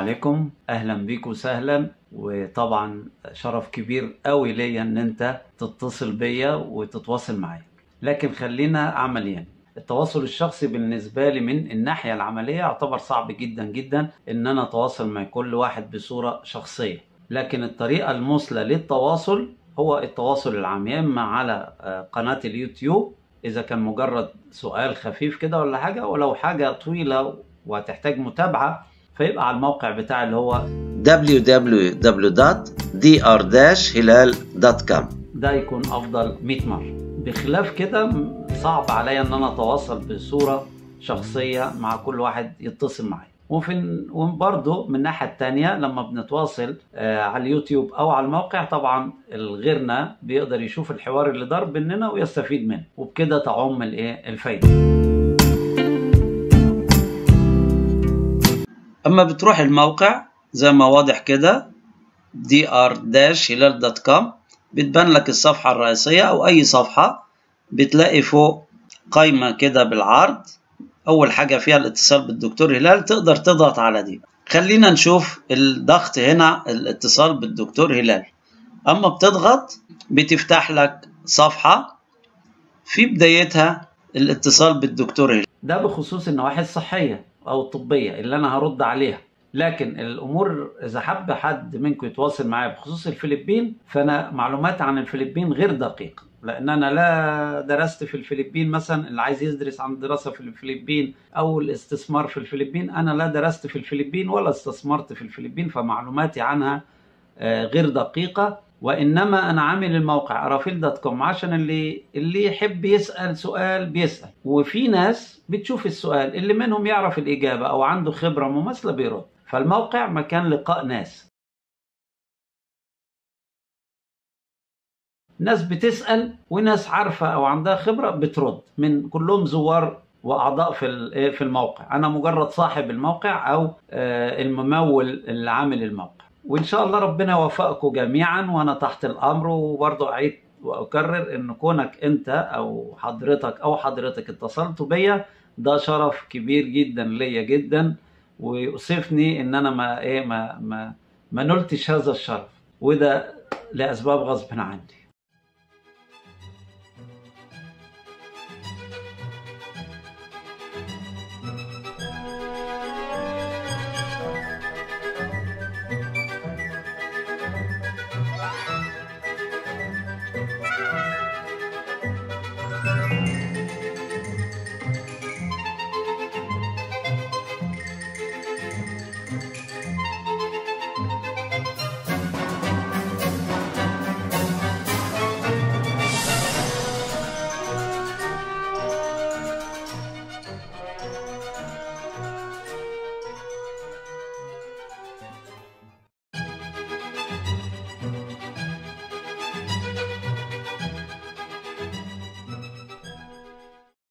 عليكم اهلا بيك وسهلا وطبعا شرف كبير قوي ليا ان انت تتصل بيا وتتواصل معايا لكن خلينا عمليا التواصل الشخصي بالنسبه لي من الناحيه العمليه يعتبر صعب جدا جدا ان انا اتواصل مع كل واحد بصوره شخصيه لكن الطريقه المثلى للتواصل هو التواصل العام يا اما على قناه اليوتيوب اذا كان مجرد سؤال خفيف كده ولا حاجه ولو حاجه طويله وهتحتاج متابعه فيبقى على الموقع بتاعي اللي هو www.dr-hilal.com ده يكون افضل 100 مره بخلاف كده صعب عليا ان انا اتواصل بصوره شخصيه مع كل واحد يتصل معايا وفي وبرضه من الناحيه الثانيه لما بنتواصل آه على اليوتيوب او على الموقع طبعا غيرنا بيقدر يشوف الحوار اللي دار بيننا ويستفيد منه وبكده تعم الايه الفايده اما بتروح الموقع زي ما واضح كده dr-hilal.com بتبان لك الصفحة الرئيسية أو أي صفحة بتلاقي فوق قايمة كده بالعرض أول حاجة فيها الاتصال بالدكتور هلال تقدر تضغط على دي خلينا نشوف الضغط هنا الاتصال بالدكتور هلال أما بتضغط بتفتح لك صفحة في بدايتها الاتصال بالدكتور هلال ده بخصوص النواحي الصحية أو الطبية اللي أنا هرد عليها لكن الامور اذا حب حد منكم يتواصل معايا بخصوص الفلبين فانا معلوماتي عن الفلبين غير دقيقه لان انا لا درست في الفلبين مثلا اللي عايز يدرس عن دراسه في الفلبين او الاستثمار في الفلبين انا لا درست في الفلبين ولا استثمرت في الفلبين فمعلوماتي عنها غير دقيقه وانما انا عامل الموقع ارافيل دوت كوم عشان اللي اللي يحب يسال سؤال بيسال وفي ناس بتشوف السؤال اللي منهم يعرف الاجابه او عنده خبره مماثله بيرد فالموقع مكان لقاء ناس ناس بتسأل وناس عارفة أو عندها خبرة بترد من كلهم زوار وأعضاء في في الموقع أنا مجرد صاحب الموقع أو الممول اللي عامل الموقع وإن شاء الله ربنا يوفقكم جميعا وأنا تحت الأمر وبرضه أعيد وأكرر إن كونك أنت أو حضرتك أو حضرتك اتصلتوا بيا ده شرف كبير جدا ليا جدا ويؤسفني ان انا ما ايه ما ما ما نلتش هذا الشرف وده لاسباب غصب عني